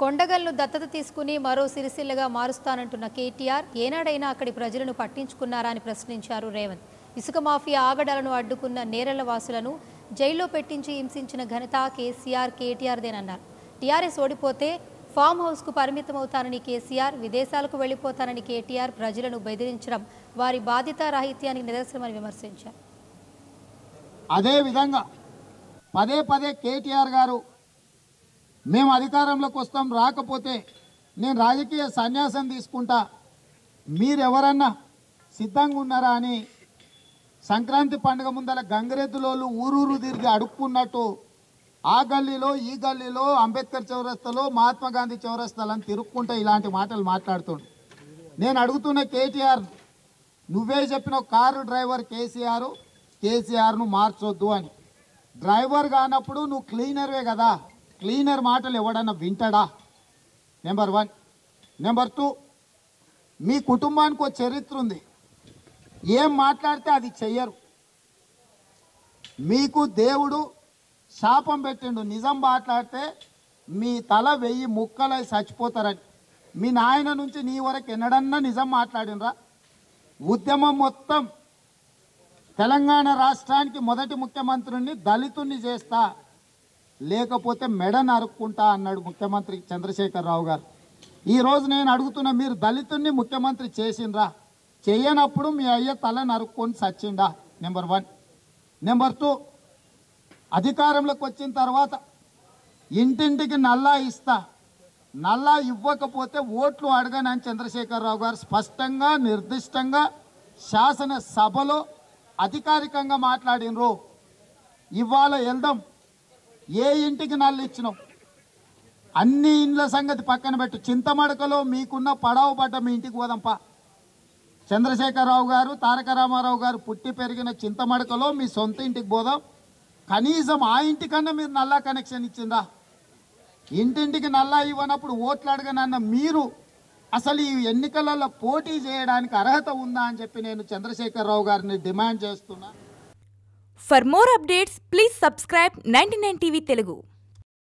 కొండగల్ను దత్తత తీసుకుని మరో సిరిసిల్లగా మారుస్తానంటున్న కేటీఆర్ ఏనాడైనా అక్కడి ప్రజలను పట్టించుకున్నారా అని ప్రశ్నించారు రేవంత్ ఇసుక మాఫియా ఆగడాలను అడ్డుకున్న నేరెళ్ల వాసులను జైల్లో పెట్టించి హింసించిన ఘనత కేసీఆర్ కేటీఆర్దేనన్నారు టీఆర్ఎస్ ఓడిపోతే ఫామ్ హౌస్కు పరిమితమవుతానని కేసీఆర్ విదేశాలకు వెళ్లిపోతానని కేటీఆర్ ప్రజలను బెదిరించడం వారి బాధ్యతా రాహిత్యానికి నిదర్శనమని విమర్శించారు అదే విధంగా పదే పదే కేటీఆర్ గారు మేము అధికారంలోకి వస్తాం రాకపోతే నేను రాజకీయ సన్యాసం తీసుకుంటా మీరెవరన్నా సిద్ధంగా ఉన్నారా అని సంక్రాంతి పండుగ ముందల గంగరెద్దులోళ్ళు ఊరూరు తిరిగి అడుక్కున్నట్టు ఆ గల్లీలో ఈ గల్లీలో అంబేద్కర్ చౌరస్తాలో మహాత్మా గాంధీ చౌరస్తాలో అని తిరుక్కుంటూ ఇలాంటి మాటలు మాట్లాడుతుండు నేను అడుగుతున్న కేటీఆర్ నువ్వే చెప్పిన కారు డ్రైవర్ కేసీఆర్ కేసీఆర్ను మార్చొద్దు అని డ్రైవర్ కానప్పుడు నువ్వు క్లీనర్వే కదా క్లీనర్ మాటలు ఎవడన్నా వింటాడా నెంబర్ వన్ నెంబర్ టూ మీ కుటుంబానికి ఒక చరిత్ర ఉంది ఏం మాట్లాడితే అది చెయ్యరు మీకు దేవుడు శాపం పెట్టిండు నిజం మాట్లాడితే మీ తల వెయ్యి ముక్కలై చచ్చిపోతారని మీ నాయన నుంచి నీ వరకు ఎన్నడన్నా నిజం మాట్లాడినరా ఉద్యమం మొత్తం తెలంగాణ రాష్ట్రానికి మొదటి ముఖ్యమంత్రిని దళితుణ్ణి చేస్తా లేకపోతే మెడ నరుక్కుంటా అన్నాడు ముఖ్యమంత్రి చంద్రశేఖరరావు గారు ఈ రోజు నేను అడుగుతున్న మీరు దళితుణ్ణి ముఖ్యమంత్రి చేసిండ్రా చేయనప్పుడు మీ అయ్య తల నరుక్కొని సచ్చిండా నెంబర్ వన్ నెంబర్ టూ అధికారంలోకి వచ్చిన తర్వాత ఇంటింటికి నల్లా ఇస్తా నల్లా ఇవ్వకపోతే ఓట్లు అడగనని చంద్రశేఖరరావు గారు స్పష్టంగా నిర్దిష్టంగా శాసనసభలో అధికారికంగా మాట్లాడినరు ఇవాళ వెళ్దాం ఏ ఇంటికి నల్లు ఇచ్చినాం అన్ని ఇండ్ల సంగతి పక్కన పెట్టు చింతమడకలో మీకున్న పడవ పడ్డ మీ ఇంటికి పోదాంపా చంద్రశేఖరరావు గారు తారక రామారావు గారు పుట్టి పెరిగిన చింతమడకలో మీ సొంత ఇంటికి పోదాం కనీసం ఆ ఇంటికన్నా మీరు నల్లా కనెక్షన్ ఇచ్చిందా ఇంటింటికి నల్లా ఇవ్వనప్పుడు ఓట్లు అడగనన్న మీరు అసలు ఈ ఎన్నికలలో పోటీ చేయడానికి అర్హత ఉందా అని చెప్పి నేను చంద్రశేఖరరావు గారిని డిమాండ్ చేస్తున్నా For more updates, please subscribe 99 TV Telugu.